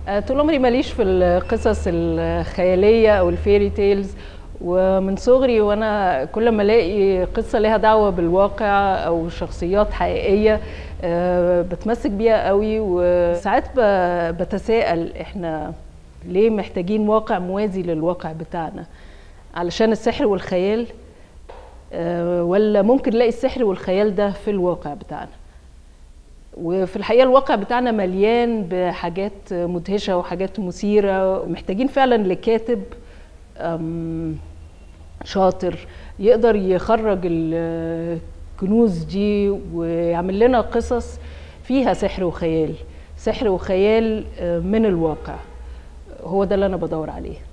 آه، طول عمري ماليش في القصص الخياليه او الفيري تيلز ومن صغري وانا كل ما الاقي قصه ليها دعوه بالواقع او شخصيات حقيقيه آه، بتمسك بيها قوي وساعات ب- بتساءل احنا ليه محتاجين واقع موازي للواقع بتاعنا علشان السحر والخيال آه، ولا ممكن نلاقي السحر والخيال ده في الواقع بتاعنا وفي الحقيقه الواقع بتاعنا مليان بحاجات مدهشه وحاجات مثيره محتاجين فعلا لكاتب أم، شاطر يقدر يخرج الكنوز دي ويعمل لنا قصص فيها سحر وخيال سحر وخيال آه، من الواقع هو ده اللي انا بدور عليه